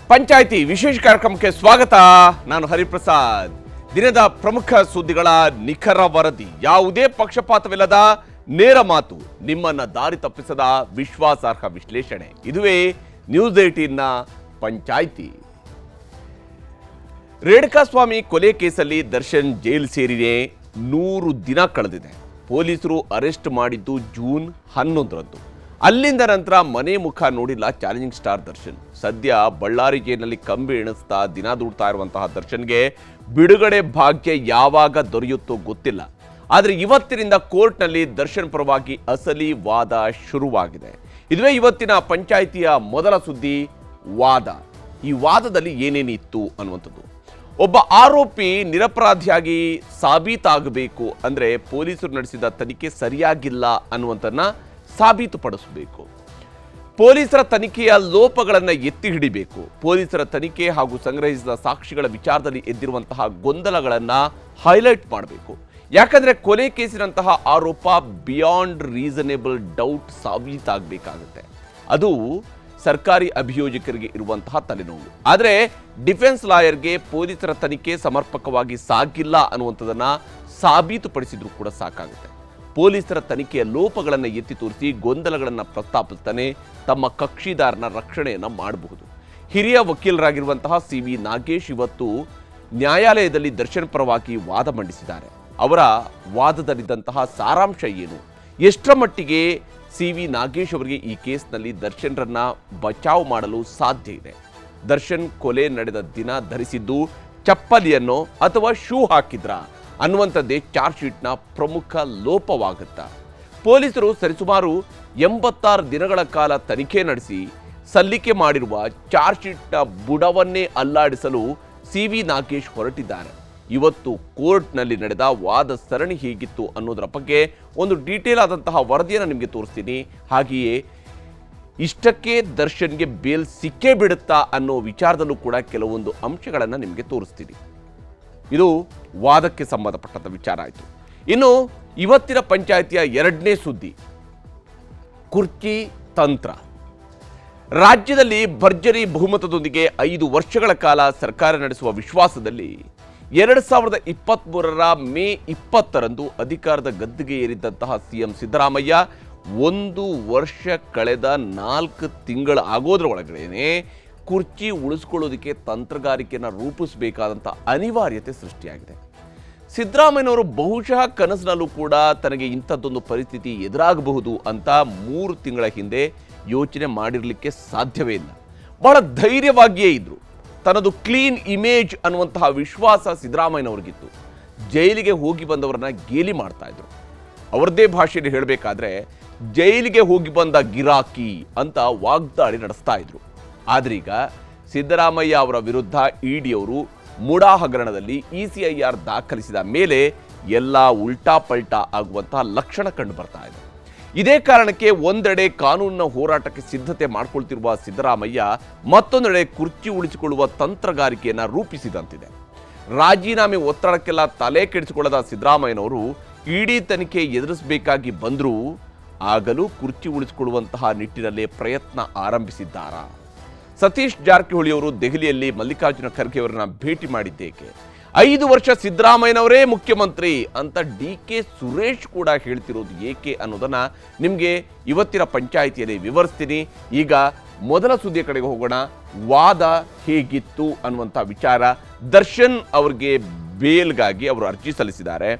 ಪಂಚಾಯಿತಿ ವಿಶೇಷ ಕಾರ್ಯಕ್ರಮಕ್ಕೆ ಸ್ವಾಗತ ನಾನು ಹರಿಪ್ರಸಾದ್ ದಿನದ ಪ್ರಮುಖ ಸುದ್ದಿಗಳ ನಿಖರ ವರದಿ ಯಾವುದೇ ಪಕ್ಷಪಾತವಿಲ್ಲದ ನೇರ ಮಾತು ನಿಮ್ಮನ್ನ ದಾರಿ ತಪ್ಪಿಸದ ವಿಶ್ವಾಸಾರ್ಹ ವಿಶ್ಲೇಷಣೆ ಇದುವೇ ನ್ಯೂಸ್ ಏಟೀನ್ನ ಪಂಚಾಯಿತಿ ರೇಣುಕಾಸ್ವಾಮಿ ಕೊಲೆ ಕೇಸಲ್ಲಿ ದರ್ಶನ್ ಜೈಲು ಸೇರಿದೆ ನೂರು ದಿನ ಕಳೆದಿದೆ ಪೊಲೀಸರು ಅರೆಸ್ಟ್ ಮಾಡಿದ್ದು ಜೂನ್ ಹನ್ನೊಂದರಂದು ಅಲ್ಲಿಂದ ನಂತರ ಮನೆ ಮುಖ ನೋಡಿಲ್ಲ ಚಾಲೆಂಜಿಂಗ್ ಸ್ಟಾರ್ ದರ್ಶನ್ ಸದ್ಯ ಬಳ್ಳಾರಿ ಜೈಲಿನಲ್ಲಿ ಕಂಬಿ ಎಣಿಸ್ತಾ ದಿನ ದೂಡ್ತಾ ಇರುವಂತಹ ದರ್ಶನ್ಗೆ ಬಿಡುಗಡೆ ಭಾಗ್ಯ ಯಾವಾಗ ದೊರೆಯುತ್ತೋ ಗೊತ್ತಿಲ್ಲ ಆದರೆ ಇವತ್ತಿನಿಂದ ಕೋರ್ಟ್ನಲ್ಲಿ ದರ್ಶನ್ ಪರವಾಗಿ ಅಸಲಿ ವಾದ ಶುರುವಾಗಿದೆ ಇದುವೇ ಇವತ್ತಿನ ಪಂಚಾಯಿತಿಯ ಮೊದಲ ಸುದ್ದಿ ವಾದ ಈ ವಾದದಲ್ಲಿ ಏನೇನಿತ್ತು ಅನ್ನುವಂಥದ್ದು ಒಬ್ಬ ಆರೋಪಿ ನಿರಪರಾಧಿಯಾಗಿ ಸಾಬೀತಾಗಬೇಕು ಅಂದರೆ ಪೊಲೀಸರು ನಡೆಸಿದ ತನಿಖೆ ಸರಿಯಾಗಿಲ್ಲ ಅನ್ನುವಂಥನ್ನ ಸಾಬೀತುಪಡಿಸಬೇಕು ಪೊಲೀಸರ ತನಿಖೆಯ ಲೋಪಗಳನ್ನು ಎತ್ತಿ ಹಿಡಿಬೇಕು ಪೊಲೀಸರ ತನಿಖೆ ಹಾಗೂ ಸಂಗ್ರಹಿಸಿದ ಸಾಕ್ಷಿಗಳ ವಿಚಾರದಲ್ಲಿ ಎದ್ದಿರುವಂತಹ ಗೊಂದಲಗಳನ್ನು ಹೈಲೈಟ್ ಮಾಡಬೇಕು ಯಾಕಂದ್ರೆ ಕೊಲೆ ಕೇಸಿನಂತಹ ಆರೋಪ ಬಿಯಾಂಡ್ ರೀಸನೇಬಲ್ ಡೌಟ್ ಸಾಬೀತಾಗಬೇಕಾಗುತ್ತೆ ಅದು ಸರ್ಕಾರಿ ಅಭಿಯೋಜಕರಿಗೆ ಇರುವಂತಹ ತಲೆನೋವು ಆದರೆ ಡಿಫೆನ್ಸ್ ಲಾಯರ್ಗೆ ಪೊಲೀಸರ ತನಿಖೆ ಸಮರ್ಪಕವಾಗಿ ಸಾಗಿಲ್ಲ ಅನ್ನುವಂಥದ್ದನ್ನ ಸಾಬೀತುಪಡಿಸಿದ್ರು ಕೂಡ ಸಾಕಾಗುತ್ತೆ ಪೊಲೀಸರ ತನಿಖೆಯ ಲೋಪಗಳನ್ನು ಎತ್ತಿ ತೋರಿಸಿ ಗೊಂದಲಗಳನ್ನು ಪ್ರಸ್ತಾಪಿಸ್ತಾನೆ ತಮ್ಮ ಕಕ್ಷಿದಾರನ ರಕ್ಷಣೆಯನ್ನ ಮಾಡಬಹುದು ಹಿರಿಯ ವಕೀಲರಾಗಿರುವಂತಹ ಸಿ ವಿ ನಾಗೇಶ್ ಇವತ್ತು ನ್ಯಾಯಾಲಯದಲ್ಲಿ ದರ್ಶನ್ ಪರವಾಗಿ ವಾದ ಮಂಡಿಸಿದ್ದಾರೆ ಅವರ ವಾದದಲ್ಲಿದ್ದಂತಹ ಸಾರಾಂಶ ಏನು ಎಷ್ಟರ ಮಟ್ಟಿಗೆ ಸಿ ವಿ ನಾಗೇಶ್ ಅವರಿಗೆ ಈ ಕೇಸ್ನಲ್ಲಿ ದರ್ಶನ್ರನ್ನ ಬಚಾವ್ ಮಾಡಲು ಸಾಧ್ಯ ಇದೆ ದರ್ಶನ್ ಕೊಲೆ ನಡೆದ ದಿನ ಧರಿಸಿದ್ದು ಚಪ್ಪಲಿಯನ್ನು ಅಥವಾ ಶೂ ಹಾಕಿದ್ರ ಅನ್ನುವಂಥದ್ದೇ ಚಾರ್ಜ್ ಶೀಟ್ನ ಪ್ರಮುಖ ಲೋಪವಾಗುತ್ತಾ ಪೊಲೀಸರು ಸರಿಸುಮಾರು ಎಂಬತ್ತಾರು ದಿನಗಳ ಕಾಲ ತನಿಖೆ ನಡೆಸಿ ಸಲ್ಲಿಕೆ ಮಾಡಿರುವ ಚಾರ್ಜ್ ಶೀಟ್ನ ಬುಡವನ್ನೇ ಅಲ್ಲಾಡಿಸಲು ಸಿ ವಿ ನಾಗೇಶ್ ಹೊರಟಿದ್ದಾರೆ ಇವತ್ತು ಕೋರ್ಟ್ನಲ್ಲಿ ನಡೆದ ವಾದ ಸರಣಿ ಹೇಗಿತ್ತು ಅನ್ನೋದರ ಬಗ್ಗೆ ಒಂದು ಡೀಟೇಲ್ ಆದಂತಹ ವರದಿಯನ್ನು ನಿಮಗೆ ತೋರಿಸ್ತೀನಿ ಹಾಗೆಯೇ ಇಷ್ಟಕ್ಕೆ ದರ್ಶನ್ಗೆ ಬೇಲ್ ಸಿಕ್ಕೇ ಬಿಡುತ್ತಾ ಅನ್ನೋ ವಿಚಾರದಲ್ಲೂ ಕೂಡ ಕೆಲವೊಂದು ಅಂಶಗಳನ್ನು ನಿಮಗೆ ತೋರಿಸ್ತೀನಿ ಇದು ವಾದಕ್ಕೆ ಸಂಬಂಧಪಟ್ಟಂತ ವಿಚಾರ ಆಯಿತು ಇನ್ನು ಇವತ್ತಿನ ಪಂಚಾಯಿತಿಯ ಎರಡನೇ ಸುದ್ದಿ ಕುರ್ಚಿ ತಂತ್ರ ರಾಜ್ಯದಲ್ಲಿ ಭರ್ಜರಿ ಬಹುಮತದೊಂದಿಗೆ ಐದು ವರ್ಷಗಳ ಕಾಲ ಸರ್ಕಾರ ನಡೆಸುವ ವಿಶ್ವಾಸದಲ್ಲಿ ಎರಡು ಸಾವಿರದ ಇಪ್ಪತ್ತ್ಮೂರರ ಮೇ ಇಪ್ಪತ್ತರಂದು ಅಧಿಕಾರದ ಗದ್ದುಗೆ ಏರಿದ್ದಂತಹ ಸಿಎಂ ಸಿದ್ದರಾಮಯ್ಯ ಒಂದು ವರ್ಷ ಕಳೆದ ನಾಲ್ಕು ತಿಂಗಳ ಆಗೋದ್ರೊಳಗಡೆನೆ ಕುರ್ಚಿ ಉಳಿಸ್ಕೊಳ್ಳೋದಕ್ಕೆ ತಂತ್ರಗಾರಿಕೆಯನ್ನು ರೂಪಿಸಬೇಕಾದಂಥ ಅನಿವಾರ್ಯತೆ ಸೃಷ್ಟಿಯಾಗಿದೆ ಸಿದ್ದರಾಮಯ್ಯನವರು ಬಹುಶಃ ಕನಸಿನಲ್ಲೂ ಕೂಡ ತನಗೆ ಇಂಥದ್ದೊಂದು ಪರಿಸ್ಥಿತಿ ಎದುರಾಗಬಹುದು ಅಂತ ಮೂರು ತಿಂಗಳ ಹಿಂದೆ ಯೋಚನೆ ಮಾಡಿರಲಿಕ್ಕೆ ಸಾಧ್ಯವೇ ಇಲ್ಲ ಬಹಳ ಧೈರ್ಯವಾಗಿಯೇ ಇದ್ರು ತನ್ನದು ಕ್ಲೀನ್ ಇಮೇಜ್ ಅನ್ನುವಂತಹ ವಿಶ್ವಾಸ ಸಿದ್ದರಾಮಯ್ಯನವ್ರಿಗಿತ್ತು ಜೈಲಿಗೆ ಹೋಗಿ ಬಂದವರನ್ನ ಗೇಲಿ ಮಾಡ್ತಾ ಇದ್ರು ಅವರದ್ದೇ ಭಾಷೆಯಲ್ಲಿ ಹೇಳಬೇಕಾದ್ರೆ ಜೈಲಿಗೆ ಹೋಗಿ ಬಂದ ಗಿರಾಕಿ ಅಂತ ವಾಗ್ದಾಳಿ ನಡೆಸ್ತಾ ಇದ್ರು ಆದ್ರೀಗ ಸಿದ್ದರಾಮಯ್ಯ ಅವರ ವಿರುದ್ಧ ಇಡಿಯವರು ಮುಡಾ ಹಗರಣದಲ್ಲಿ ಇಸಿಐಆರ್ ದಾಖಲಿಸಿದ ಮೇಲೆ ಎಲ್ಲ ಉಲ್ಟಾ ಪಲ್ಟಾ ಆಗುವಂತಹ ಲಕ್ಷಣ ಕಂಡು ಬರ್ತಾ ಇದೆ ಇದೇ ಕಾರಣಕ್ಕೆ ಒಂದೆಡೆ ಕಾನೂನಿನ ಹೋರಾಟಕ್ಕೆ ಸಿದ್ಧತೆ ಮಾಡಿಕೊಳ್ತಿರುವ ಸಿದ್ದರಾಮಯ್ಯ ಮತ್ತೊಂದೆಡೆ ಕುರ್ಚಿ ಉಳಿಸಿಕೊಳ್ಳುವ ತಂತ್ರಗಾರಿಕೆಯನ್ನ ರೂಪಿಸಿದಂತಿದೆ ರಾಜೀನಾಮೆ ಒತ್ತಡಕ್ಕೆಲ್ಲ ತಲೆ ಕೆಡಿಸಿಕೊಳ್ಳದ ಸಿದ್ದರಾಮಯ್ಯನವರು ಇಡೀ ತನಿಖೆ ಎದುರಿಸಬೇಕಾಗಿ ಬಂದರೂ ಆಗಲೂ ಕುರ್ಚಿ ಉಳಿಸಿಕೊಳ್ಳುವಂತಹ ನಿಟ್ಟಿನಲ್ಲೇ ಪ್ರಯತ್ನ ಆರಂಭಿಸಿದ್ದಾರಾ ಸತೀಶ್ ಜಾರಕಿಹೊಳಿ ಅವರು ದೆಹಲಿಯಲ್ಲಿ ಮಲ್ಲಿಕಾರ್ಜುನ ಖರ್ಗೆ ಅವರನ್ನ ಭೇಟಿ ಮಾಡಿದ್ದೇಕೆ ಐದು ವರ್ಷ ಸಿದ್ದರಾಮಯ್ಯನವರೇ ಮುಖ್ಯಮಂತ್ರಿ ಅಂತ ಡಿ ಕೆ ಸುರೇಶ್ ಕೂಡ ಹೇಳ್ತಿರೋದು ಏಕೆ ಅನ್ನೋದನ್ನ ನಿಮಗೆ ಇವತ್ತಿನ ಪಂಚಾಯಿತಿಯಲ್ಲಿ ವಿವರಿಸ್ತೀನಿ ಈಗ ಮೊದಲ ಸುದ್ದಿಯ ಕಡೆಗೆ ಹೋಗೋಣ ವಾದ ಹೇಗಿತ್ತು ಅನ್ನುವಂಥ ವಿಚಾರ ದರ್ಶನ್ ಅವರಿಗೆ ಬೇಲ್ಗಾಗಿ ಅವರು ಅರ್ಜಿ ಸಲ್ಲಿಸಿದ್ದಾರೆ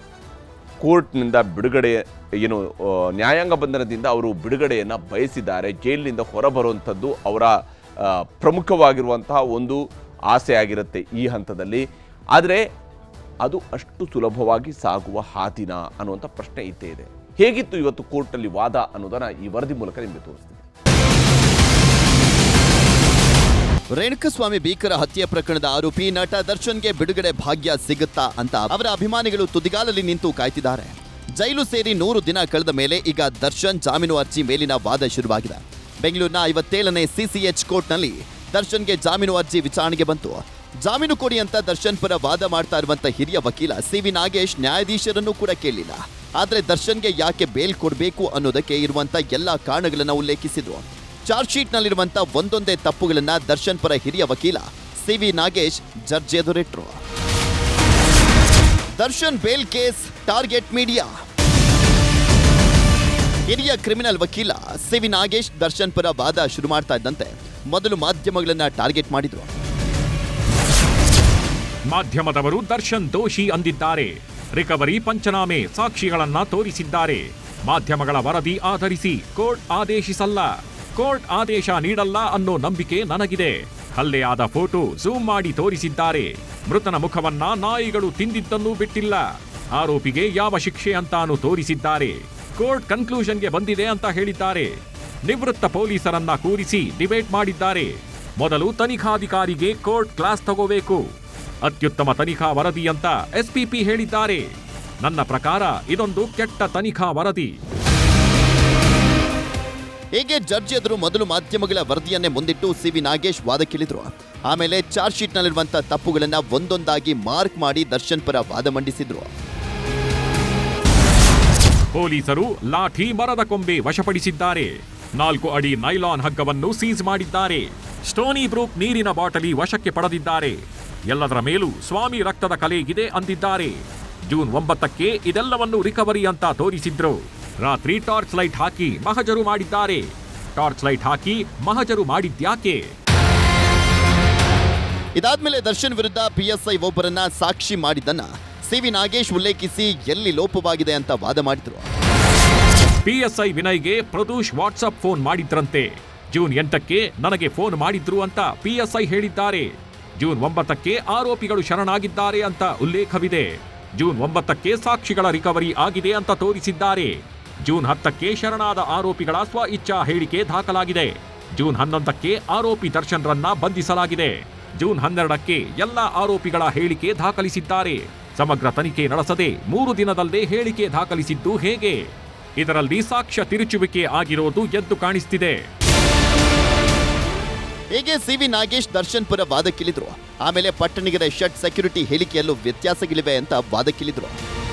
ಕೋರ್ಟ್ನಿಂದ ಬಿಡುಗಡೆ ಏನು ಆ, ನ್ಯಾಯಾಂಗ ಬಂಧನದಿಂದ ಅವರು ಬಿಡುಗಡೆಯನ್ನು ಬಯಸಿದ್ದಾರೆ ಜೈಲಿನಿಂದ ಹೊರಬರುವಂಥದ್ದು ಅವರ ಆ, ಪ್ರಮುಖವಾಗಿರುವಂತಹ ಒಂದು ಆಸೆ ಆಗಿರುತ್ತೆ ಈ ಹಂತದಲ್ಲಿ ಆದರೆ ಅದು ಅಷ್ಟು ಸುಲಭವಾಗಿ ಸಾಗುವ ಹಾದಿನ ಅನ್ನುವಂಥ ಪ್ರಶ್ನೆ ಇದ್ದೇ ಇದೆ ಹೇಗಿತ್ತು ಇವತ್ತು ಕೋರ್ಟಲ್ಲಿ ವಾದ ಅನ್ನೋದನ್ನ ಈ ವರದಿ ಮೂಲಕ ನಿಮಗೆ ತೋರಿಸ್ತೀನಿ ರೇಣುಕಸ್ವಾಮಿ ಭೀಕರ ಹತ್ಯೆ ಪ್ರಕರಣದ ಆರೋಪಿ ನಟ ದರ್ಶನ್ಗೆ ಬಿಡುಗಡೆ ಭಾಗ್ಯ ಸಿಗುತ್ತಾ ಅಂತ ಅವರ ಅಭಿಮಾನಿಗಳು ತುದಿಗಾಲಲ್ಲಿ ನಿಂತು ಕಾಯ್ತಿದ್ದಾರೆ ಜೈಲು ಸೇರಿ ನೂರು ದಿನ ಕಳೆದ ಮೇಲೆ ಈಗ ದರ್ಶನ್ ಜಾಮೀನು ಅರ್ಜಿ ಮೇಲಿನ ವಾದ ಶುರುವಾಗಿದೆ ಬೆಂಗಳೂರಿನ ಐವತ್ತೇಳನೇ ಸಿಸಿಎಚ್ ಕೋರ್ಟ್ನಲ್ಲಿ ದರ್ಶನ್ಗೆ ಜಾಮೀನು ಅರ್ಜಿ ವಿಚಾರಣೆಗೆ ಬಂತು ಜಾಮೀನು ಕೊಡಿ ಅಂತ ದರ್ಶನ್ ಪರ ವಾದ ಮಾಡ್ತಾ ಇರುವಂತ ಹಿರಿಯ ವಕೀಲ ಸಿ ವಿ ನಾಗೇಶ್ ನ್ಯಾಯಾಧೀಶರನ್ನು ಕೂಡ ಕೇಳಲಿಲ್ಲ ಆದ್ರೆ ದರ್ಶನ್ಗೆ ಯಾಕೆ ಬೇಲ್ ಕೊಡಬೇಕು ಅನ್ನೋದಕ್ಕೆ ಇರುವಂತ ಎಲ್ಲಾ ಕಾರಣಗಳನ್ನ ಉಲ್ಲೇಖಿಸಿದ್ರು ಚಾರ್ಜ್ ಶೀಟ್ನಲ್ಲಿರುವಂತ ಒಂದೊಂದೇ ತಪ್ಪುಗಳನ್ನ ದರ್ಶನ್ ಪರ ಹಿರಿಯ ವಕೀಲ ಸಿ ವಿ ನಾಗೇಶ್ ಜಡ್ಜ್ ಎದುರಿಟ್ರು Darshan bail case target media ಹಿರಿಯ ಕ್ರಿಮಿನಲ್ ವಕೀಲ ಸಿ ವಿ ನಾಗೇಶ್ ದರ್ಶನ್ ಪರ ವಾದ ಶುರು ಮಾಡ್ತಾ ಇದ್ದಂತೆ ಮೊದಲು ಮಾಧ್ಯಮಗಳನ್ನ ಟಾರ್ಗೆಟ್ ಮಾಡಿದ್ರು ಮಾಧ್ಯಮದವರು ದರ್ಶನ್ ದೋಷಿ ಅಂದಿದ್ದಾರೆ ರಿಕವರಿ ಪಂಚನಾಮೆ ಸಾಕ್ಷಿಗಳನ್ನ ತೋರಿಸಿದ್ದಾರೆ ಮಾಧ್ಯಮಗಳ ವರದಿ ಆಧರಿಸಿ ಕೋರ್ಟ್ ಆದೇಶಿಸಲ್ಲ ಕೋರ್ಟ್ ಆದೇಶ ನೀಡಲ್ಲ ಅನ್ನೋ ನಂಬಿಕೆ ನನಗಿದೆ ಹಲ್ಲೆಯಾದ ಫೋಟೋ ಝೂಮ್ ಮಾಡಿ ತೋರಿಸಿದ್ದಾರೆ ಮೃತನ ಮುಖವನ್ನ ನಾಯಿಗಳು ತಿಂದಿದ್ದನ್ನೂ ಬಿಟ್ಟಿಲ್ಲ ಆರೋಪಿಗೆ ಯಾವ ಶಿಕ್ಷೆ ಅಂತಾನು ತೋರಿಸಿದ್ದಾರೆ ಕೋರ್ಟ್ ಕನ್ಕ್ಲೂಷನ್ಗೆ ಬಂದಿದೆ ಅಂತ ಹೇಳಿದ್ದಾರೆ ನಿವೃತ್ತ ಪೊಲೀಸರನ್ನ ಕೂರಿಸಿ ಡಿಬೇಟ್ ಮಾಡಿದ್ದಾರೆ ಮೊದಲು ತನಿಖಾಧಿಕಾರಿಗೆ ಕೋರ್ಟ್ ಕ್ಲಾಸ್ ತಗೋಬೇಕು ಅತ್ಯುತ್ತಮ ತನಿಖಾ ವರದಿ ಅಂತ ಎಸ್ಪಿಪಿ ಹೇಳಿದ್ದಾರೆ ನನ್ನ ಪ್ರಕಾರ ಇದೊಂದು ಕೆಟ್ಟ ತನಿಖಾ ವರದಿ ಹೀಗೆ ಜಡ್ಜ್ ಎದುರು ಮೊದಲು ಮಾಧ್ಯಮಗಳ ವರದಿಯನ್ನೇ ಮುಂದಿಟ್ಟು ಸಿ ವಿ ನಾಗೇಶ್ ವಾದಕ್ಕಿಳಿದ್ರು ಆಮೇಲೆ ಚಾರ್ಜ್ ಶೀಟ್ನಲ್ಲಿರುವಂತ ತಪ್ಪುಗಳನ್ನ ಒಂದೊಂದಾಗಿ ಮಾರ್ಕ್ ಮಾಡಿ ದರ್ಶನ್ ಪರ ವಾದ ಮಂಡಿಸಿದ್ರು ಪೊಲೀಸರು ಲಾಠಿ ಮರದ ಕೊಂಬೆ ವಶಪಡಿಸಿದ್ದಾರೆ ನಾಲ್ಕು ಅಡಿ ನೈಲಾನ್ ಹಗ್ಗವನ್ನು ಸೀಸ್ ಮಾಡಿದ್ದಾರೆ ಸ್ಟೋನಿ ಬ್ರೂಕ್ ನೀರಿನ ಬಾಟಲಿ ವಶಕ್ಕೆ ಪಡೆದಿದ್ದಾರೆ ಎಲ್ಲದರ ಮೇಲೂ ಸ್ವಾಮಿ ರಕ್ತದ ಕಲೆ ಇದೆ ಅಂದಿದ್ದಾರೆ ಜೂನ್ ಒಂಬತ್ತಕ್ಕೆ ಇದೆಲ್ಲವನ್ನು ರಿಕವರಿ ಅಂತ ತೋರಿಸಿದ್ರು ರಾತ್ರಿ ಟಾರ್ಚ್ ಲೈಟ್ ಹಾಕಿ ಮಹಜರು ಮಾಡಿದ್ದಾರೆ ಟಾರ್ಚ್ ಲೈಟ್ ಹಾಕಿ ಮಹಜರು ಮಾಡಿದ್ಯಾಕೆ ಇದಾದ್ಮೇಲೆ ದರ್ಶನ್ ವಿರುದ್ಧ ಪಿಎಸ್ಐ ಒಬ್ಬರನ್ನ ಸಾಕ್ಷಿ ಮಾಡಿದ್ದನ್ನ ಸಿ ವಿ ನಾಗೇಶ್ ಉಲ್ಲೇಖಿಸಿ ಎಲ್ಲಿ ಲೋಪವಾಗಿದೆ ಅಂತ ವಾದ ಮಾಡಿದ್ರು ಪಿಎಸ್ಐ ವಿನಯ್ಗೆ ಪ್ರದೂಷ್ ವಾಟ್ಸಪ್ ಫೋನ್ ಮಾಡಿದ್ರಂತೆ ಜೂನ್ ಎಂಟಕ್ಕೆ ನನಗೆ ಫೋನ್ ಮಾಡಿದ್ರು ಅಂತ ಪಿಎಸ್ಐ ಹೇಳಿದ್ದಾರೆ ಜೂನ್ ಒಂಬತ್ತಕ್ಕೆ ಆರೋಪಿಗಳು ಶರಣಾಗಿದ್ದಾರೆ ಅಂತ ಉಲ್ಲೇಖವಿದೆ ಜೂನ್ ಒಂಬತ್ತಕ್ಕೆ ಸಾಕ್ಷಿಗಳ ರಿಕವರಿ ಆಗಿದೆ ಅಂತ ತೋರಿಸಿದ್ದಾರೆ ಜೂನ್ ಹತ್ತಕ್ಕೆ ಶರಣಾದ ಆರೋಪಿಗಳ ಸ್ವ ಇಚ್ಛಾ ಹೇಳಿಕೆ ದಾಖಲಾಗಿದೆ ಜೂನ್ ಹನ್ನೊಂದಕ್ಕೆ ಆರೋಪಿ ದರ್ಶನ್ರನ್ನ ಬಂಧಿಸಲಾಗಿದೆ ಜೂನ್ ಹನ್ನೆರಡಕ್ಕೆ ಎಲ್ಲ ಆರೋಪಿಗಳ ಹೇಳಿಕೆ ದಾಖಲಿಸಿದ್ದಾರೆ ಸಮಗ್ರ ತನಿಖೆ ನಡೆಸದೆ ಮೂರು ದಿನದಲ್ಲೇ ಹೇಳಿಕೆ ದಾಖಲಿಸಿದ್ದು ಹೇಗೆ ಇದರಲ್ಲಿ ಸಾಕ್ಷ್ಯ ತಿರುಚುವಿಕೆ ಆಗಿರೋದು ಎದ್ದು ಕಾಣಿಸ್ತಿದೆ ಹೀಗೆ ಸಿ ವಿ ನಾಗೇಶ್ ದರ್ಶನ್ ಪರ ವಾದಕ್ಕಿಳಿದ್ರು ಆಮೇಲೆ ಪಟ್ಟಣಿಗರ ಶಟ್ ಸೆಕ್ಯೂರಿಟಿ ಹೇಳಿಕೆಯಲ್ಲೂ ವ್ಯತ್ಯಾಸಗಳಿವೆ ಅಂತ ವಾದಕ್ಕಿಳಿದ್ರು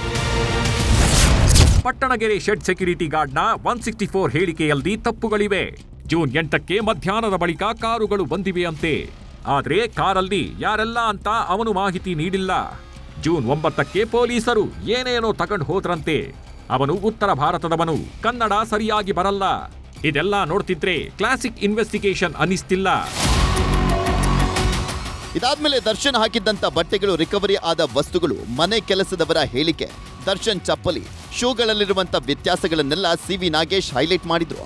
ಪಟ್ಟಣಗೆರೆ ಶೆಡ್ ಸೆಕ್ಯೂರಿಟಿ ಗಾರ್ಡ್ನ ಒನ್ ಸಿಕ್ಸ್ಟಿ ಫೋರ್ ಹೇಳಿಕೆಯಲ್ಲಿ ತಪ್ಪುಗಳಿವೆ ಜೂನ್ ಎಂಟಕ್ಕೆ ಮಧ್ಯಾಹ್ನದ ಬಳಿಕ ಕಾರುಗಳು ಬಂದಿವೆಯಂತೆ ಆದ್ರೆ ಕಾರಲ್ಲಿ ಯಾರೆಲ್ಲ ಅಂತ ಅವನು ಮಾಹಿತಿ ನೀಡಿಲ್ಲ ಜೂನ್ ಒಂಬತ್ತಕ್ಕೆ ಪೊಲೀಸರು ಏನೇನೋ ತಗೊಂಡು ಹೋದ್ರಂತೆ ಅವನು ಉತ್ತರ ಭಾರತದವನು ಕನ್ನಡ ಸರಿಯಾಗಿ ಬರಲ್ಲ ಇದೆಲ್ಲ ನೋಡ್ತಿದ್ರೆ ಕ್ಲಾಸಿಕ್ ಇನ್ವೆಸ್ಟಿಗೇಷನ್ ಅನ್ನಿಸ್ತಿಲ್ಲ ಇದಾದ್ಮೇಲೆ ದರ್ಶನ್ ಹಾಕಿದ್ದಂತ ಬಟ್ಟೆಗಳು ರಿಕವರಿ ಆದ ವಸ್ತುಗಳು ಮನೆ ಕೆಲಸದವರ ಹೇಳಿಕೆ ದರ್ಶನ್ ಚಪ್ಪಲಿ ಶೂಗಳಲ್ಲಿರುವಂತ ವ್ಯತ್ಯಾಸಗಳನ್ನೆಲ್ಲ ಸಿ ವಿ ನಾಗೇಶ್ ಹೈಲೈಟ್ ಮಾಡಿದ್ರು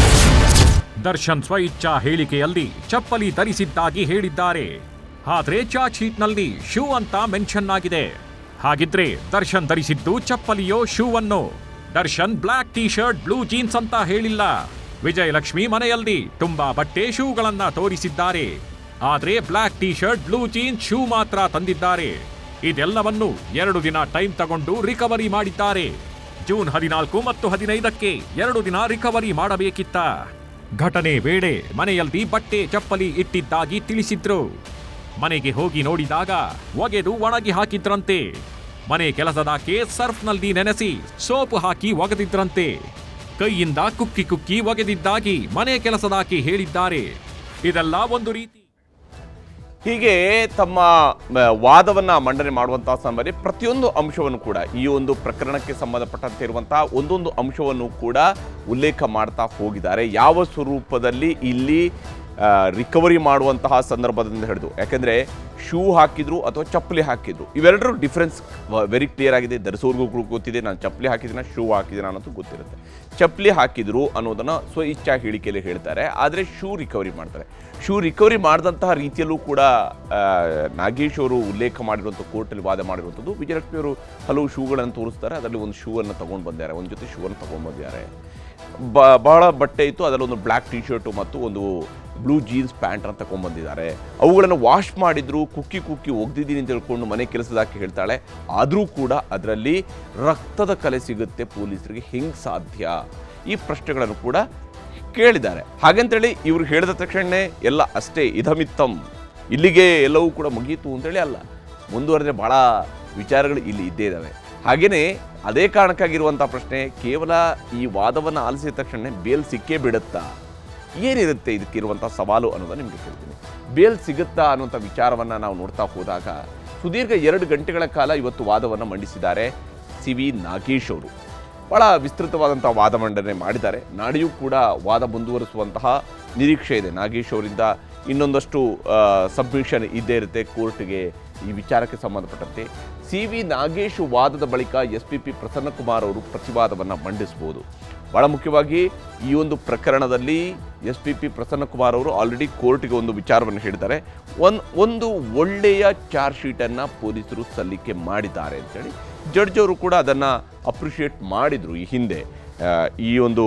ದರ್ಶನ್ ಸ್ವಇಚ್ಛಾ ಹೇಳಿಕೆಯಲ್ಲಿ ಚಪ್ಪಲಿ ಧರಿಸಿದ್ದಾಗಿ ಹೇಳಿದ್ದಾರೆ ಆದ್ರೆ ಚಾರ್ಜ್ ಶೀಟ್ನಲ್ಲಿ ಶೂ ಅಂತ ಮೆನ್ಷನ್ ಆಗಿದೆ ಹಾಗಿದ್ರೆ ದರ್ಶನ್ ಧರಿಸಿದ್ದು ಚಪ್ಪಲಿಯೋ ಶೂ ಅನ್ನು Darshan black T shirt blue jeans ಅಂತ ಹೇಳಿಲ್ಲ ವಿಜಯಲಕ್ಷ್ಮಿ ಮನೆಯಲ್ಲಿ ತುಂಬಾ ಬಟ್ಟೆ ಶೂಗಳನ್ನ ತೋರಿಸಿದ್ದಾರೆ ಆದ್ರೆ black T shirt blue jeans shoe ಮಾತ್ರ ತಂದಿದ್ದಾರೆ ಇದೆಲ್ಲವನ್ನು ಎರಡು ದಿನ ಟೈಮ್ ತಗೊಂಡು ರಿಕವರಿ ಮಾಡಿದ್ದಾರೆ ಜೂನ್ ಹದಿನಾಲ್ಕು ಮತ್ತು ಹದಿನೈದಕ್ಕೆ ಎರಡು ದಿನ ರಿಕವರಿ ಮಾಡಬೇಕಿತ್ತ ಘಟನೆ ವೇಳೆ ಮನೆಯಲ್ಲಿ ಬಟ್ಟೆ ಚಪ್ಪಲಿ ಇಟ್ಟಿದ್ದಾಗಿ ತಿಳಿಸಿದ್ರು ಮನೆಗೆ ಹೋಗಿ ನೋಡಿದಾಗ ಒಗೆದು ಒಣಗಿ ಹಾಕಿದ್ರಂತೆ ಮನೆ ಕೆಲಸದಾಕೆ ಸರ್ಫ್ನಲ್ಲಿ ನೆನೆಸಿ ಸೋಪು ಹಾಕಿ ಒಗೆದಿದ್ರಂತೆ ಕೈಯಿಂದ ಕುಕ್ಕಿ ಕುಕ್ಕಿ ಒಗೆದಿದ್ದಾಗಿ ಮನೆ ಕೆಲಸದಾಕೆ ಹೇಳಿದ್ದಾರೆ ಇದೆಲ್ಲ ಒಂದು ರೀತಿ ಹೀಗೆ ತಮ್ಮ ಮ, ವಾದವನ್ನ ಮಂಡನೆ ಮಾಡುವಂತಹ ಸಂದರ್ಭದಲ್ಲಿ ಪ್ರತಿಯೊಂದು ಅಂಶವನ್ನು ಕೂಡ ಈ ಒಂದು ಪ್ರಕರಣಕ್ಕೆ ಸಂಬಂಧಪಟ್ಟಂತೆ ಇರುವಂತಹ ಒಂದೊಂದು ಅಂಶವನ್ನು ಕೂಡ ಉಲ್ಲೇಖ ಮಾಡ್ತಾ ಹೋಗಿದ್ದಾರೆ ಯಾವ ಸ್ವರೂಪದಲ್ಲಿ ಇಲ್ಲಿ ರಿಕವರಿ ಮಾಡುವಂತಹ ಸಂದರ್ಭದಿಂದ ಹಿಡಿದು ಯಾಕೆಂದ್ರೆ ಶೂ ಹಾಕಿದ್ರು ಅಥವಾ ಚಪ್ಪಲಿ ಹಾಕಿದ್ರು ಇವೆರಡರ ಡಿಫ್ರೆನ್ಸ್ ವೆರಿ ಕ್ಲಿಯರ್ ಆಗಿದೆ ಧರಿಸೋರ್ಗೂ ಗೊತ್ತಿದೆ ನಾನು ಚಪ್ಪಲಿ ಹಾಕಿದ್ದೀನ ಶೂ ಹಾಕಿದ್ದೀನ ಅನ್ನೋದು ಗೊತ್ತಿರುತ್ತೆ ಚಪ್ಪಲಿ ಹಾಕಿದ್ರು ಅನ್ನೋದನ್ನ ಸ್ವ ಇಚ್ಛಾ ಹೇಳಿಕೆಯಲ್ಲಿ ಹೇಳ್ತಾರೆ ಆದರೆ ಶೂ ರಿಕವರಿ ಮಾಡ್ತಾರೆ ಶೂ ರಿಕವರಿ ಮಾಡಿದಂತಹ ರೀತಿಯಲ್ಲೂ ಕೂಡ ಆ, ನಾಗೇಶ್ ಅವರು ಉಲ್ಲೇಖ ಮಾಡಿರುವಂಥ ಕೋರ್ಟಲ್ಲಿ ವಾದ ಮಾಡಿರುವಂಥದ್ದು ವಿಜಯಲಕ್ಷ್ಮಿ ಅವರು ಹಲವು ಶೂಗಳನ್ನು ತೋರಿಸ್ತಾರೆ ಅದರಲ್ಲಿ ಒಂದು ಶೂ ಅನ್ನು ತಗೊಂಡು ಬಂದಿದ್ದಾರೆ ಒಂದು ಜೊತೆ ಶೂ ಅನ್ನು ತಗೊಂಡು ಬಂದಿದ್ದಾರೆ ಬ ಬಹಳ ಬಟ್ಟೆ ಇತ್ತು ಅದರಲ್ಲಿ ಒಂದು ಬ್ಲ್ಯಾಕ್ ಟಿ ಶರ್ಟು ಮತ್ತು ಒಂದು ಬ್ಲೂ ಜೀನ್ಸ್ ಪ್ಯಾಂಟ್ ಅಂತ ತಗೊಂಡ್ಬಂದಿದ್ದಾರೆ ಅವುಗಳನ್ನು ವಾಶ್ ಮಾಡಿದ್ರು ಕುಕ್ಕಿ ಕುಕ್ಕಿ ಒಗ್ದಿದ್ದೀನಿ ಅಂತ ಹೇಳ್ಕೊಂಡು ಮನೆ ಕೆಲಸದಾಕೆ ಹೇಳ್ತಾಳೆ ಆದರೂ ಕೂಡ ಅದರಲ್ಲಿ ರಕ್ತದ ಕಲೆ ಸಿಗುತ್ತೆ ಪೊಲೀಸರಿಗೆ ಹೆಂಗೆ ಸಾಧ್ಯ ಈ ಪ್ರಶ್ನೆಗಳನ್ನು ಕೂಡ ಕೇಳಿದ್ದಾರೆ ಹಾಗಂತೇಳಿ ಇವ್ರು ಹೇಳಿದ ತಕ್ಷಣ ಎಲ್ಲ ಅಷ್ಟೇ ಇದಮಿತ್ತಂ ಇಲ್ಲಿಗೆ ಎಲ್ಲವೂ ಕೂಡ ಮುಗೀತು ಅಂತೇಳಿ ಅಲ್ಲ ಮುಂದುವರೆದ್ರೆ ಭಾಳ ವಿಚಾರಗಳು ಇಲ್ಲಿ ಇದ್ದೇ ಇದ್ದಾವೆ ಹಾಗೆಯೇ ಅದೇ ಕಾರಣಕ್ಕಾಗಿರುವಂಥ ಪ್ರಶ್ನೆ ಕೇವಲ ಈ ವಾದವನ್ನು ಆಲಿಸಿದ ತಕ್ಷಣ ಬೇಲ್ ಸಿಕ್ಕೇ ಬಿಡುತ್ತಾ ಏನಿರುತ್ತೆ ಇದಕ್ಕಿರುವಂಥ ಸವಾಲು ಅನ್ನೋದನ್ನು ನಿಮಗೆ ಹೇಳ್ತೀನಿ ಬೇಲ್ ಸಿಗುತ್ತಾ ಅನ್ನುವಂಥ ವಿಚಾರವನ್ನು ನಾವು ನೋಡ್ತಾ ಹೋದಾಗ ಸುದೀರ್ಘ ಎರಡು ಗಂಟೆಗಳ ಕಾಲ ಇವತ್ತು ವಾದವನ್ನು ಮಂಡಿಸಿದ್ದಾರೆ ಸಿ ವಿ ನಾಗೇಶ್ ಅವರು ಭಾಳ ವಿಸ್ತೃತವಾದಂಥ ವಾದ ಮಂಡನೆ ಮಾಡಿದ್ದಾರೆ ನಾಳೆಯೂ ಕೂಡ ವಾದ ಮುಂದುವರಿಸುವಂತಹ ನಿರೀಕ್ಷೆ ಇದೆ ನಾಗೇಶ್ ಅವರಿಂದ ಇನ್ನೊಂದಷ್ಟು ಸಬ್ಮಿಷನ್ ಇದ್ದೇ ಇರುತ್ತೆ ಕೋರ್ಟ್ಗೆ ಈ ವಿಚಾರಕ್ಕೆ ಸಂಬಂಧಪಟ್ಟಂತೆ ಸಿ ವಿ ನಾಗೇಶ್ ವಾದದ ಬಳಿಕ ಎಸ್ ಪಿ ಪಿ ಪ್ರಸನ್ನಕುಮಾರ್ ಅವರು ಪ್ರತಿವಾದವನ್ನು ಮಂಡಿಸ್ಬೋದು ಭಾಳ ಮುಖ್ಯವಾಗಿ ಈ ಒಂದು ಪ್ರಕರಣದಲ್ಲಿ ಎಸ್ ಪಿ ಪಿ ಪ್ರಸನ್ನಕುಮಾರ್ ಅವರು ಆಲ್ರೆಡಿ ಕೋರ್ಟ್ಗೆ ಒಂದು ವಿಚಾರವನ್ನು ಹೇಳಿದ್ದಾರೆ ಒನ್ ಒಂದು ಒಳ್ಳೆಯ ಚಾರ್ಜ್ ಶೀಟನ್ನು ಪೊಲೀಸರು ಸಲ್ಲಿಕೆ ಮಾಡಿದ್ದಾರೆ ಅಂತೇಳಿ ಜಡ್ಜ್ ಅವರು ಕೂಡ ಅದನ್ನು ಅಪ್ರಿಷಿಯೇಟ್ ಮಾಡಿದರು ಈ ಹಿಂದೆ ಆ, ಈ ಒಂದು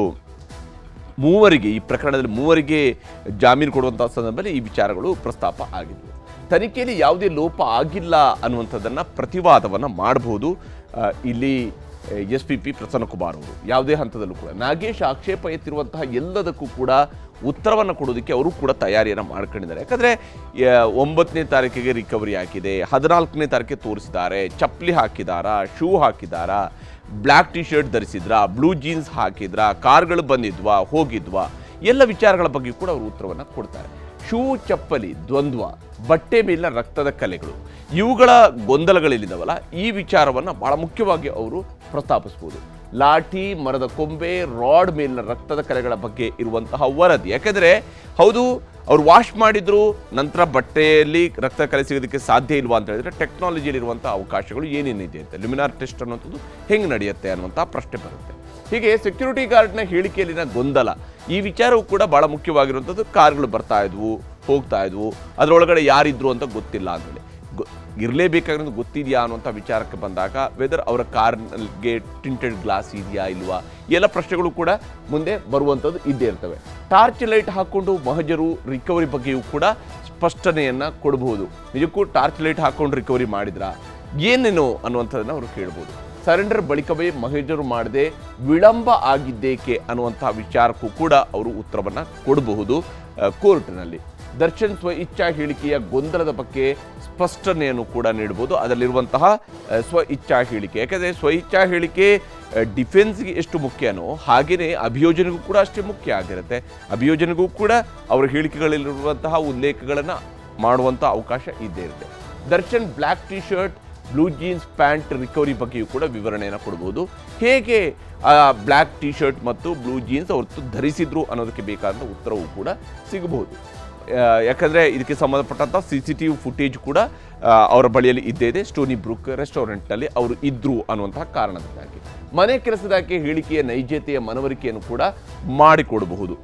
ಮೂವರಿಗೆ ಈ ಪ್ರಕರಣದಲ್ಲಿ ಮೂವರಿಗೆ ಜಾಮೀನು ಕೊಡುವಂಥ ಸಂದರ್ಭದಲ್ಲಿ ಈ ವಿಚಾರಗಳು ಪ್ರಸ್ತಾಪ ಆಗಿದ್ವು ತನಿಖೆಯಲ್ಲಿ ಯಾವುದೇ ಲೋಪ ಆಗಿಲ್ಲ ಅನ್ನುವಂಥದ್ದನ್ನು ಪ್ರತಿವಾದವನ್ನು ಮಾಡಬಹುದು ಆ, ಇಲ್ಲಿ ಎಸ್ ಪಿ ಪಿ ಪ್ರಸನ್ನಕುಮಾರ್ ಅವರು ಯಾವುದೇ ಹಂತದಲ್ಲೂ ಕೂಡ ನಾಗೇಶ್ ಆಕ್ಷೇಪ ಎತ್ತಿರುವಂತಹ ಎಲ್ಲದಕ್ಕೂ ಕೂಡ ಉತ್ತರವನ್ನು ಕೊಡೋದಕ್ಕೆ ಅವರು ಕೂಡ ತಯಾರಿಯನ್ನು ಮಾಡ್ಕೊಂಡಿದ್ದಾರೆ ಯಾಕಂದರೆ ಒಂಬತ್ತನೇ ತಾರೀಕಿಗೆ ರಿಕವರಿ ಆಗಿದೆ ಹದಿನಾಲ್ಕನೇ ತಾರೀಕಿಗೆ ತೋರಿಸಿದ್ದಾರೆ ಚಪ್ಪಲಿ ಹಾಕಿದಾರಾ ಶೂ ಹಾಕಿದಾರಾ ಬ್ಲ್ಯಾಕ್ ಟಿ ಶರ್ಟ್ ಧರಿಸಿದ್ರಾ ಬ್ಲೂ ಜೀನ್ಸ್ ಹಾಕಿದ್ರಾ ಕಾರ್ಗಳು ಬಂದಿದ್ವಾ ಹೋಗಿದ್ವಾ ಎಲ್ಲ ವಿಚಾರಗಳ ಬಗ್ಗೆ ಕೂಡ ಅವರು ಉತ್ತರವನ್ನು ಕೊಡ್ತಾರೆ ಶೂ ಚಪ್ಪಲಿ ದ್ವಂದ್ವ ಬಟ್ಟೆ ಮೇಲಿನ ರಕ್ತದ ಕಲೆಗಳು ಇವುಗಳ ಗೊಂದಲಗಳೇನಿದಾವಲ್ಲ ಈ ವಿಚಾರವನ್ನು ಬಹಳ ಮುಖ್ಯವಾಗಿ ಅವರು ಪ್ರಸ್ತಾಪಿಸ್ಬೋದು ಲಾಠಿ ಮರದ ಕೊಂಬೆ ರಾಡ್ ಮೇಲಿನ ರಕ್ತದ ಕಲೆಗಳ ಬಗ್ಗೆ ಇರುವಂತಹ ವರದಿ ಯಾಕೆಂದರೆ ಹೌದು ಅವ್ರು ವಾಶ್ ಮಾಡಿದ್ರು ನಂತರ ಬಟ್ಟೆಯಲ್ಲಿ ರಕ್ತ ಕಲೆ ಸಿಗೋದಕ್ಕೆ ಸಾಧ್ಯ ಇಲ್ವಾ ಅಂತ ಹೇಳಿದ್ರೆ ಟೆಕ್ನಾಲಜಿಯಲ್ಲಿರುವಂಥ ಅವಕಾಶಗಳು ಏನೇನಿದೆ ಅಂತ ಲ್ಯುಮಿನಾರ್ ಟೆಸ್ಟ್ ಅನ್ನುವಂಥದ್ದು ಹೆಂಗೆ ನಡೆಯುತ್ತೆ ಅನ್ನುವಂಥ ಪ್ರಶ್ನೆ ಬರುತ್ತೆ ಹೀಗೆ ಸೆಕ್ಯೂರಿಟಿ ಗಾರ್ಡ್ನ ಹೇಳಿಕೆಯಲ್ಲಿನ ಗೊಂದಲ ಈ ವಿಚಾರವು ಕೂಡ ಬಹಳ ಮುಖ್ಯವಾಗಿರುವಂಥದ್ದು ಕಾರ್ಗಳು ಬರ್ತಾ ಇದ್ವು ಹೋಗ್ತಾ ಇದ್ವು ಅದರೊಳಗಡೆ ಯಾರಿದ್ರು ಅಂತ ಗೊತ್ತಿಲ್ಲ ಅಂತೇಳಿ ಗೊ ಇರಲೇಬೇಕಾಗಿರೋದು ಗೊತ್ತಿದೆಯಾ ಅನ್ನುವಂಥ ವಿಚಾರಕ್ಕೆ ಬಂದಾಗ ವೆದರ್ ಅವರ ಕಾರ್ಗೆ ಟಿಂಟೆಡ್ ಗ್ಲಾಸ್ ಇದೆಯಾ ಇಲ್ವಾ ಈ ಎಲ್ಲ ಪ್ರಶ್ನೆಗಳು ಕೂಡ ಮುಂದೆ ಬರುವಂಥದ್ದು ಇದ್ದೇ ಇರ್ತವೆ ಟಾರ್ಚ್ ಲೈಟ್ ಹಾಕ್ಕೊಂಡು ಮಹಜರು ರಿಕವರಿ ಬಗ್ಗೆಯೂ ಕೂಡ ಸ್ಪಷ್ಟನೆಯನ್ನು ಕೊಡಬಹುದು ನಿಜಕ್ಕೂ ಟಾರ್ಚ್ ಲೈಟ್ ಹಾಕ್ಕೊಂಡು ರಿಕವರಿ ಮಾಡಿದ್ರಾ ಏನೇನು ಅನ್ನುವಂಥದ್ದನ್ನು ಅವರು ಕೇಳ್ಬೋದು ಸರೆಂಡರ್ ಬಳಿಕವೇ ಮಹಜರು ಮಾಡದೆ ವಿಳಂಬ ಆಗಿದ್ದೇಕೆ ಅನ್ನುವಂತಹ ವಿಚಾರಕ್ಕೂ ಕೂಡ ಅವರು ಉತ್ತರವನ್ನು ಕೊಡಬಹುದು ಆ, ಕೋರ್ಟ್ನಲ್ಲಿ ದರ್ಶನ್ ಸ್ವ ಇಚ್ಛಾ ಹೇಳಿಕೆಯ ಗೊಂದಲದ ಬಗ್ಗೆ ಸ್ಪಷ್ಟನೆಯನ್ನು ಕೂಡ ನೀಡಬಹುದು ಅದರಲ್ಲಿರುವಂತಹ ಆ, ಸ್ವ ಇಚ್ಛಾ ಹೇಳಿಕೆ ಯಾಕಂದರೆ ಸ್ವ ಇಚ್ಛಾ ಹೇಳಿಕೆ ಆ, ಡಿಫೆನ್ಸ್ಗೆ ಎಷ್ಟು ಮುಖ್ಯನೋ ಹಾಗೆಯೇ ಅಭಿಯೋಜನೆಗೂ ಕೂಡ ಅಷ್ಟೇ ಮುಖ್ಯ ಆಗಿರುತ್ತೆ ಅಭಿಯೋಜನೆಗೂ ಕೂಡ ಅವರ ಹೇಳಿಕೆಗಳಲ್ಲಿರುವಂತಹ ಉಲ್ಲೇಖಗಳನ್ನು ಮಾಡುವಂಥ ಅವಕಾಶ ಇದ್ದೇ ಇರುತ್ತೆ Darshan black T shirt blue jeans pant recovery ಬಗ್ಗೆಯೂ ಕೂಡ ವಿವರಣೆಯನ್ನು ಕೊಡ್ಬೋದು ಹೇಗೆ ಆ ಬ್ಲ್ಯಾಕ್ ಟಿ ಶರ್ಟ್ ಮತ್ತು ಬ್ಲೂ ಜೀನ್ಸ್ ಅವರು ಧರಿಸಿದ್ರು ಅನ್ನೋದಕ್ಕೆ ಬೇಕಾದ ಉತ್ತರವೂ ಕೂಡ ಸಿಗಬಹುದು ಆ, ಯಾಕಂದ್ರೆ ಇದಕ್ಕೆ ಸಂಬಂಧಪಟ್ಟಂಥ C C T V footage ಕೂಡ ಆ, ಅವರ ಬಳಿಯಲ್ಲಿ ಇದ್ದೇ ಇದೆ ಸ್ಟೋನಿ ಬ್ರೂಕ್ ರೆಸ್ಟೋರೆಂಟ್ನಲ್ಲಿ ಅವರು ಇದ್ರು ಅನ್ನುವಂತಹ ಕಾರಣದಿಂದಾಗಿ ಮನೆ ಕೆಲಸದಾಕೆ ಹೇಳಿಕೆಯ ನೈಜತೆಯ ಮನವರಿಕೆಯನ್ನು ಕೂಡ ಮಾಡಿಕೊಡಬಹುದು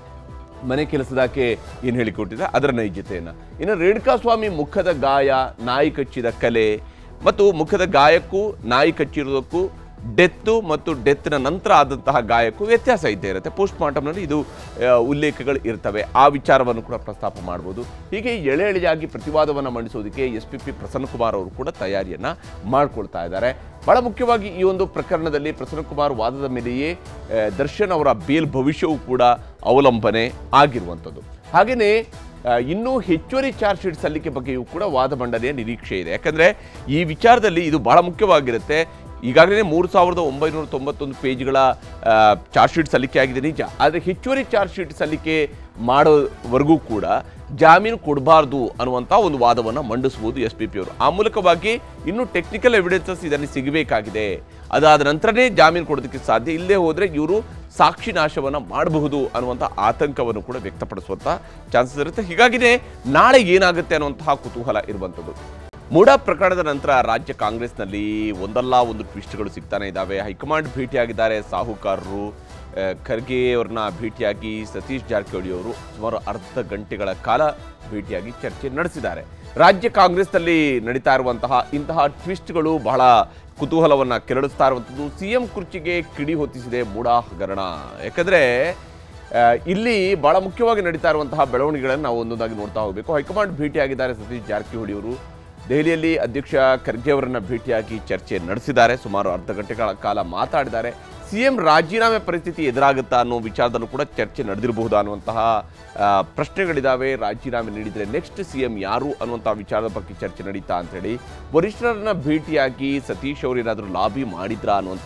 ಮನೆ ಕೆಲಸದಾಕೆ ಏನು ಹೇಳಿಕೊಟ್ಟಿದೆ ಅದರ ನೈಜತೆಯನ್ನು ಇನ್ನು ರೇಣುಕಾ ಸ್ವಾಮಿ ಮುಖದ ಗಾಯ ನಾಯಿ ಕಚ್ಚಿದ ಕಲೆ ಮತ್ತು ಮುಖದ ಗಾಯಕ್ಕೂ ನಾಯಿ ಕಚ್ಚಿರೋದಕ್ಕೂ ಡೆತ್ತು ಮತ್ತು ಡೆತ್ನ ನಂತರ ಆದಂತಹ ಗಾಯಕ್ಕೂ ವ್ಯತ್ಯಾಸ ಇದ್ದೇ ಇರುತ್ತೆ ಪೋಸ್ಟ್ ಮಾರ್ಟಮ್ನಲ್ಲಿ ಇದು ಆ, ಉಲ್ಲೇಖಗಳು ಇರ್ತವೆ ಆ ವಿಚಾರವನ್ನು ಕೂಡ ಪ್ರಸ್ತಾಪ ಮಾಡ್ಬೋದು ಹೀಗೆ ಎಳೆ ಎಳೆಯಾಗಿ ಪ್ರತಿವಾದವನ್ನು ಮಂಡಿಸೋದಕ್ಕೆ ಎಸ್ ಪಿ ಪಿ ಪ್ರಸನ್ನಕುಮಾರ್ ಅವರು ಕೂಡ ತಯಾರಿಯನ್ನು ಮಾಡ್ಕೊಳ್ತಾ ಇದ್ದಾರೆ ಬಹಳ ಮುಖ್ಯವಾಗಿ ಈ ಒಂದು ಪ್ರಕರಣದಲ್ಲಿ ಪ್ರಸನ್ನಕುಮಾರ್ ವಾದದ ಮೇಲೆಯೇ ಆ, ದರ್ಶನ್ ಅವರ ಬೇಲ್ ಭವಿಷ್ಯವೂ ಕೂಡ ಅವಲಂಬನೆ ಆಗಿರುವಂಥದ್ದು ಹಾಗೆಯೇ ಆ, ಇನ್ನೂ ಹೆಚ್ಚುವರಿ ಚಾರ್ಜ್ ಶೀಟ್ ಸಲ್ಲಿಕೆ ಬಗ್ಗೆಯೂ ಕೂಡ ವಾದ ಮಂಡನೆಯ ನಿರೀಕ್ಷೆ ಇದೆ ಯಾಕಂದರೆ ಈ ವಿಚಾರದಲ್ಲಿ ಇದು ಬಹಳ ಮುಖ್ಯವಾಗಿರುತ್ತೆ ಈಗಾಗಲೇ ಮೂರು ಸಾವಿರದ ಒಂಬೈನೂರ ತೊಂಬತ್ತೊಂದು ಪೇಜ್ಗಳ ಆ, ಚಾರ್ಜ್ ಶೀಟ್ ಸಲ್ಲಿಕೆ ಆಗಿದೆ ನಿಜ ಆದರೆ ಹೆಚ್ಚುವರಿ ಚಾರ್ಜ್ ಶೀಟ್ ಸಲ್ಲಿಕೆ ಮಾಡೋವರೆಗೂ ಕೂಡ ಜಾಮೀನು ಕೊಡಬಾರ್ದು ಅನ್ನುವಂಥ ಒಂದು ವಾದವನ್ನು ಮಂಡಿಸಬಹುದು ಎಸ್ ಪಿ ಪಿ ಅವರು ಆ ಮೂಲಕವಾಗಿ ಇನ್ನೂ ಟೆಕ್ನಿಕಲ್ ಎವಿಡೆನ್ಸಸ್ ಇದರಲ್ಲಿ ಸಿಗಬೇಕಾಗಿದೆ ಅದಾದ ನಂತರನೇ ಜಾಮೀನು ಕೊಡೋದಕ್ಕೆ ಸಾಧ್ಯ ಇಲ್ಲೇ ಹೋದರೆ ಇವರು ಸಾಕ್ಷಿ ನಾಶವನ್ನು ಮಾಡಬಹುದು ಅನ್ನುವಂಥ ಆತಂಕವನ್ನು ಕೂಡ ವ್ಯಕ್ತಪಡಿಸುವಂಥ ಚಾನ್ಸಸ್ ಇರುತ್ತೆ ಹೀಗಾಗಿನೇ ನಾಳೆ ಏನಾಗುತ್ತೆ ಅನ್ನುವಂತಹ ಕುತೂಹಲ ಇರುವಂಥದ್ದು ಮೂಡಾ ಪ್ರಕರಣದ ನಂತರ ರಾಜ್ಯ ಕಾಂಗ್ರೆಸ್ನಲ್ಲಿ ಒಂದಲ್ಲ ಒಂದು ಟ್ವಿಸ್ಟ್ಗಳು ಸಿಗ್ತಾನೆ ಇದ್ದಾವೆ ಹೈಕಮಾಂಡ್ ಭೇಟಿಯಾಗಿದ್ದಾರೆ ಸಾಹುಕಾರರು ಆ, ಖರ್ಗೆ ಅವ್ರನ್ನ ಭೇಟಿಯಾಗಿ ಸತೀಶ್ ಜಾರಕಿಹೊಳಿ ಅವರು ಸುಮಾರು ಅರ್ಧ ಗಂಟೆಗಳ ಕಾಲ ಭೇಟಿಯಾಗಿ ಚರ್ಚೆ ನಡೆಸಿದ್ದಾರೆ ರಾಜ್ಯ ಕಾಂಗ್ರೆಸ್ನಲ್ಲಿ ನಡೀತಾ ಇರುವಂತಹ ಇಂತಹ ಟ್ವಿಸ್ಟ್ಗಳು ಬಹಳ ಕುತೂಹಲವನ್ನು ಕೆರಳಿಸ್ತಾ ಇರುವಂಥದ್ದು ಸಿ ಎಂ ಕುರ್ಚಿಗೆ ಕಿಡಿ ಹೊತ್ತಿಸಿದೆ ಮೂಡಾ ಹಗರಣ ಯಾಕಂದರೆ ಆ, ಇಲ್ಲಿ ಬಹಳ ಮುಖ್ಯವಾಗಿ ನಡೀತಾ ಇರುವಂತಹ ಬೆಳವಣಿಗೆಗಳನ್ನು ನಾವು ಒಂದೊಂದಾಗಿ ನೋಡ್ತಾ ಹೋಗಬೇಕು ಹೈಕಮಾಂಡ್ ಭೇಟಿಯಾಗಿದ್ದಾರೆ ಸತೀಶ್ ಜಾರಕಿಹೊಳಿ ಅವರು ದೆಹಲಿಯಲ್ಲಿ ಅಧ್ಯಕ್ಷ ಖರ್ಗೆ ಅವರನ್ನ ಭೇಟಿಯಾಗಿ ಚರ್ಚೆ ನಡೆಸಿದ್ದಾರೆ ಸುಮಾರು ಅರ್ಧ ಗಂಟೆಗಳ ಕಾಲ ಮಾತಾಡಿದ್ದಾರೆ ಸಿಎಂ ರಾಜೀನಾಮೆ ಪರಿಸ್ಥಿತಿ ಎದುರಾಗುತ್ತಾ ಅನ್ನೋ ವಿಚಾರದಲ್ಲೂ ಕೂಡ ಚರ್ಚೆ ನಡೆದಿರಬಹುದು ಅನ್ನುವಂತಹ ಆ, ಪ್ರಶ್ನೆಗಳಿದಾವೆ ರಾಜೀನಾಮೆ ನೀಡಿದರೆ ನೆಕ್ಸ್ಟ್ ಸಿಎಂ ಯಾರು ಅನ್ನುವಂತಹ ವಿಚಾರದ ಬಗ್ಗೆ ಚರ್ಚೆ ನಡೀತಾ ಅಂತೇಳಿ ವರಿಷ್ಠರನ್ನ ಭೇಟಿಯಾಗಿ ಸತೀಶ್ ಅವರು ಏನಾದರೂ ಲಾಬಿ ಮಾಡಿದ್ರಾ ಅನ್ನುವಂಥ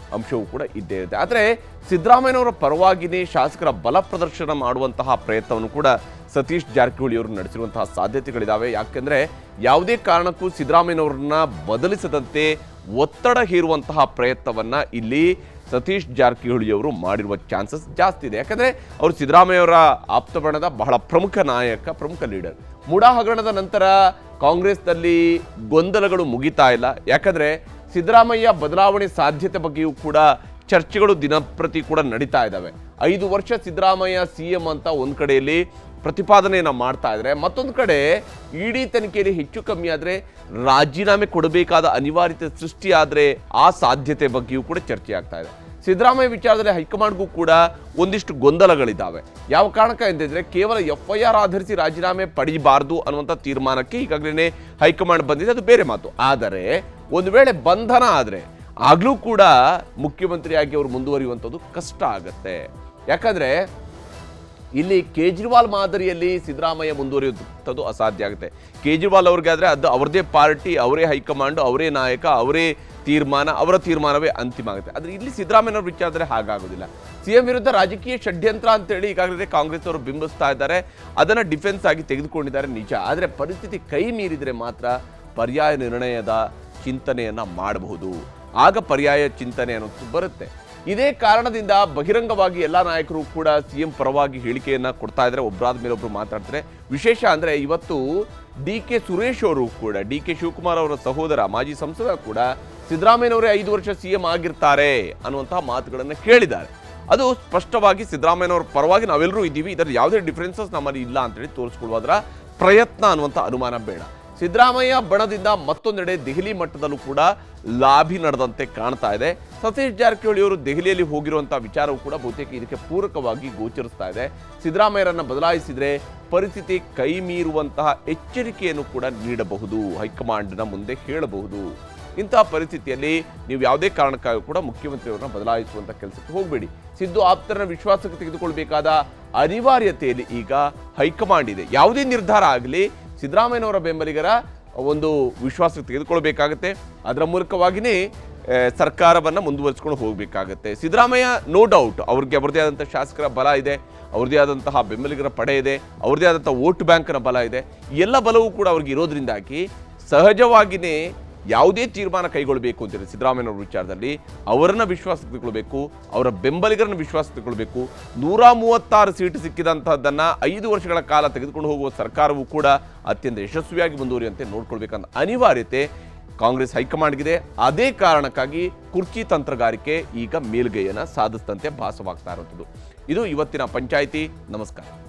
ಅಂಶವೂ ಕೂಡ ಇದ್ದೇ ಇದೆ ಆದರೆ ಸಿದ್ದರಾಮಯ್ಯನವರ ಪರವಾಗಿನೇ ಶಾಸಕರ ಬಲ ಪ್ರದರ್ಶನ ಮಾಡುವಂತಹ ಪ್ರಯತ್ನವನ್ನು ಕೂಡ ಸತೀಶ್ ಜಾರಕಿಹೊಳಿ ಅವರು ನಡೆಸಿರುವಂತಹ ಸಾಧ್ಯತೆಗಳಿದ್ದಾವೆ ಯಾಕೆಂದ್ರೆ ಯಾವುದೇ ಕಾರಣಕ್ಕೂ ಸಿದ್ದರಾಮಯ್ಯನವರನ್ನ ಬದಲಿಸದಂತೆ ಒತ್ತಡ ಹೇರುವಂತಹ ಪ್ರಯತ್ನವನ್ನ ಇಲ್ಲಿ ಸತೀಶ್ ಜಾರಕಿಹೊಳಿ ಅವರು ಮಾಡಿರುವ ಚಾನ್ಸಸ್ ಜಾಸ್ತಿ ಇದೆ ಯಾಕಂದ್ರೆ ಅವರು ಸಿದ್ದರಾಮಯ್ಯವರ ಆಪ್ತ ಬಣದ ಬಹಳ ಪ್ರಮುಖ ನಾಯಕ ಪ್ರಮುಖ ಲೀಡರ್ ಮುಡಾ ಹಗರಣದ ನಂತರ ಕಾಂಗ್ರೆಸ್ನಲ್ಲಿ ಗೊಂದಲಗಳು ಮುಗಿತಾ ಇಲ್ಲ ಯಾಕಂದ್ರೆ ಸಿದ್ದರಾಮಯ್ಯ ಬದಲಾವಣೆ ಸಾಧ್ಯತೆ ಬಗ್ಗೆಯೂ ಕೂಡ ಚರ್ಚೆಗಳು ದಿನಪ್ರತಿ ಕೂಡ ನಡೀತಾ ಇದ್ದಾವೆ ಐದು ವರ್ಷ ಸಿದ್ದರಾಮಯ್ಯ ಸಿ ಎಂ ಅಂತ ಒಂದ್ ಕಡೆಯಲ್ಲಿ ಪ್ರತಿಪಾದನೆಯನ್ನ ಮಾಡ್ತಾ ಇದ್ರೆ ಮತ್ತೊಂದು ಕಡೆ ಇಡಿ ತನಿಖೆಯಲ್ಲಿ ಹೆಚ್ಚು ಕಮ್ಮಿ ಆದ್ರೆ ರಾಜೀನಾಮೆ ಕೊಡಬೇಕಾದ ಅನಿವಾರ್ಯತೆ ಸೃಷ್ಟಿಯಾದ್ರೆ ಆ ಸಾಧ್ಯತೆ ಬಗ್ಗೆಯೂ ಕೂಡ ಚರ್ಚೆ ಆಗ್ತಾ ಇದೆ ಸಿದ್ದರಾಮಯ್ಯ ವಿಚಾರದಲ್ಲಿ ಹೈಕಮಾಂಡ್ಗೂ ಕೂಡ ಒಂದಿಷ್ಟು ಗೊಂದಲಗಳಿದ್ದಾವೆ ಯಾವ ಕಾರಣಕ್ಕೆ ಎಂದಿದ್ರೆ ಕೇವಲ ಎಫ್ ಐ ಆರ್ ಆಧರಿಸಿ ರಾಜೀನಾಮೆ ಪಡೆಯಬಾರದು ಅನ್ನುವಂಥ ತೀರ್ಮಾನಕ್ಕೆ ಈಗಾಗಲೇ ಹೈಕಮಾಂಡ್ ಬಂದಿದೆ ಅದು ಬೇರೆ ಮಾತು ಆದರೆ ಒಂದು ವೇಳೆ ಬಂಧನ ಆದರೆ ಆಗ್ಲೂ ಕೂಡ ಮುಖ್ಯಮಂತ್ರಿಯಾಗಿ ಅವರು ಮುಂದುವರಿಯುವಂಥದ್ದು ಕಷ್ಟ ಆಗತ್ತೆ ಯಾಕಂದ್ರೆ ಇಲ್ಲಿ ಕೇಜ್ರಿವಾಲ್ ಮಾದರಿಯಲ್ಲಿ ಸಿದ್ದರಾಮಯ್ಯ ಮುಂದುವರಿಯುವಂಥದ್ದು ಅಸಾಧ್ಯ ಆಗುತ್ತೆ ಕೇಜ್ರಿವಾಲ್ ಅವ್ರಿಗೆ ಆದರೆ ಅದು ಅವ್ರದೇ ಪಾರ್ಟಿ ಅವರೇ ಹೈಕಮಾಂಡ್ ಅವರೇ ನಾಯಕ ಅವರೇ ತೀರ್ಮಾನ ಅವರ ತೀರ್ಮಾನವೇ ಅಂತಿಮ ಆಗುತ್ತೆ ಆದರೆ ಇಲ್ಲಿ ಸಿದ್ದರಾಮಯ್ಯನವ್ರ ವಿಚಾರದಲ್ಲಿ ಹಾಗಾಗೋದಿಲ್ಲ ಸಿ ಎಂ ವಿರುದ್ಧ ರಾಜಕೀಯ ಷಡ್ಯಂತ್ರ ಅಂತೇಳಿ ಈಗಾಗಲೇ ಕಾಂಗ್ರೆಸ್ ಅವರು ಬಿಂಬಿಸ್ತಾ ಇದ್ದಾರೆ ಅದನ್ನು ಡಿಫೆನ್ಸ್ ಆಗಿ ತೆಗೆದುಕೊಂಡಿದ್ದಾರೆ ನಿಜ ಆದರೆ ಪರಿಸ್ಥಿತಿ ಕೈ ಮೀರಿದರೆ ಮಾತ್ರ ಪರ್ಯಾಯ ನಿರ್ಣಯದ ಚಿಂತನೆಯನ್ನ ಮಾಡಬಹುದು ಆಗ ಪರ್ಯಾಯ ಚಿಂತನೆ ಅನ್ನೋದು ಬರುತ್ತೆ ಇದೇ ಕಾರಣದಿಂದ ಬಹಿರಂಗವಾಗಿ ಎಲ್ಲ ನಾಯಕರು ಕೂಡ ಸಿಎಂ ಪರವಾಗಿ ಹೇಳಿಕೆಯನ್ನ ಕೊಡ್ತಾ ಇದ್ದಾರೆ ಒಬ್ಬರಾದ ಮೇಲೆ ಒಬ್ರು ಮಾತಾಡ್ತಾರೆ ವಿಶೇಷ ಅಂದ್ರೆ ಇವತ್ತು ಡಿ ಕೆ ಸುರೇಶ್ ಅವರು ಕೂಡ ಡಿ ಕೆ ಶಿವಕುಮಾರ್ ಅವರ ಸಹೋದರ ಮಾಜಿ ಸಂಸದ ಕೂಡ ಸಿದ್ದರಾಮಯ್ಯನವರೇ ಐದು ವರ್ಷ ಸಿಎಂ ಆಗಿರ್ತಾರೆ ಅನ್ನುವಂತಹ ಮಾತುಗಳನ್ನು ಕೇಳಿದ್ದಾರೆ ಅದು ಸ್ಪಷ್ಟವಾಗಿ ಸಿದ್ದರಾಮಯ್ಯನವರ ಪರವಾಗಿ ನಾವೆಲ್ಲರೂ ಇದ್ದೀವಿ ಇದರ ಯಾವುದೇ ಡಿಫರೆನ್ಸಸ್ ನಮ್ಮಲ್ಲಿ ಇಲ್ಲ ಅಂತೇಳಿ ತೋರಿಸ್ಕೊಳ್ಳುವುದರ ಪ್ರಯತ್ನ ಅನ್ನುವಂಥ ಅನುಮಾನ ಬೇಡ ಸಿದ್ದರಾಮಯ್ಯ ಬಣದಿಂದ ಮತ್ತೊಂದೆಡೆ ದೆಹಲಿ ಮಟ್ಟದಲ್ಲೂ ಕೂಡ ಲಾಭಿ ನಡೆದಂತೆ ಕಾಣ್ತಾ ಇದೆ ಸತೀಶ್ ಜಾರಕಿಹೊಳಿ ಅವರು ದೆಹಲಿಯಲ್ಲಿ ಹೋಗಿರುವಂತಹ ವಿಚಾರವು ಕೂಡ ಬಹುತೇಕ ಇದಕ್ಕೆ ಪೂರಕವಾಗಿ ಗೋಚರಿಸ್ತಾ ಇದೆ ಸಿದ್ದರಾಮಯ್ಯರನ್ನ ಬದಲಾಯಿಸಿದ್ರೆ ಪರಿಸ್ಥಿತಿ ಕೈ ಮೀರುವಂತಹ ಎಚ್ಚರಿಕೆಯನ್ನು ಕೂಡ ನೀಡಬಹುದು ಹೈಕಮಾಂಡ್ನ ಮುಂದೆ ಹೇಳಬಹುದು ಇಂತಹ ಪರಿಸ್ಥಿತಿಯಲ್ಲಿ ನೀವು ಯಾವುದೇ ಕಾರಣಕ್ಕಾಗಿ ಕೂಡ ಮುಖ್ಯಮಂತ್ರಿಯವರನ್ನ ಬದಲಾಯಿಸುವಂತ ಕೆಲಸಕ್ಕೆ ಹೋಗಬೇಡಿ ಸಿದ್ದು ಆಪ್ತರನ್ನ ವಿಶ್ವಾಸಕ್ಕೆ ತೆಗೆದುಕೊಳ್ಬೇಕಾದ ಅನಿವಾರ್ಯತೆಯಲ್ಲಿ ಈಗ ಹೈಕಮಾಂಡ್ ಇದೆ ಯಾವುದೇ ನಿರ್ಧಾರ ಆಗಲಿ ಸಿದ್ದರಾಮಯ್ಯನವರ ಬೆಂಬಲಿಗರ ಒಂದು ವಿಶ್ವಾಸಕ್ಕೆ ತೆಗೆದುಕೊಳ್ಬೇಕಾಗತ್ತೆ ಅದರ ಮೂಲಕವಾಗಿಯೇ ಆ, ಸರ್ಕಾರವನ್ನ ಮುಂದುವರಿಸ್ಕೊಂಡು ಹೋಗಬೇಕಾಗತ್ತೆ ಸಿದ್ದರಾಮಯ್ಯ ನೋ ಡೌಟ್ ಅವ್ರಿಗೆ ಅವರದೇ ಆದಂಥ ಶಾಸಕರ ಬಲ ಇದೆ ಅವ್ರದೇ ಆದಂತಹ ಬೆಂಬಲಿಗರ ಪಡೆ ಇದೆ ಅವ್ರದೇ ಆದಂಥ ವೋಟ್ ಬ್ಯಾಂಕ್ನ ಬಲ ಇದೆ ಈ ಎಲ್ಲ ಬಲವೂ ಕೂಡ ಅವ್ರಿಗೆ ಇರೋದ್ರಿಂದಾಗಿ ಸಹಜವಾಗಿಯೇ ಯಾವುದೇ ತೀರ್ಮಾನ ಕೈಗೊಳ್ಳಬೇಕು ಅಂತಿದೆ ಸಿದ್ದರಾಮಯ್ಯನವರ ವಿಚಾರದಲ್ಲಿ ಅವರನ್ನ ವಿಶ್ವಾಸ ತೆಗೆದುಕೊಳ್ಬೇಕು ಅವರ ಬೆಂಬಲಿಗರನ್ನ ವಿಶ್ವಾಸ ತೆಗೆದುಕೊಳ್ಬೇಕು ನೂರ ಮೂವತ್ತಾರು ಸೀಟು ಸಿಕ್ಕಿದಂತಹದ್ದನ್ನ ಐದು ವರ್ಷಗಳ ಕಾಲ ತೆಗೆದುಕೊಂಡು ಹೋಗುವ ಸರ್ಕಾರವು ಕೂಡ ಅತ್ಯಂತ ಯಶಸ್ವಿಯಾಗಿ ಮುಂದುವರಿಯುವಂತೆ ನೋಡ್ಕೊಳ್ಬೇಕಂತ ಅನಿವಾರ್ಯತೆ ಕಾಂಗ್ರೆಸ್ ಹೈಕಮಾಂಡ್ಗಿದೆ ಅದೇ ಕಾರಣಕ್ಕಾಗಿ ಕುರ್ಚಿ ತಂತ್ರಗಾರಿಕೆ ಈಗ ಮೇಲ್ಗೈಯನ್ನು ಸಾಧಿಸಿದಂತೆ ಭಾಸವಾಗ್ತಾ ಇರುವಂಥದ್ದು ಇದು ಇವತ್ತಿನ ಪಂಚಾಯಿತಿ ನಮಸ್ಕಾರ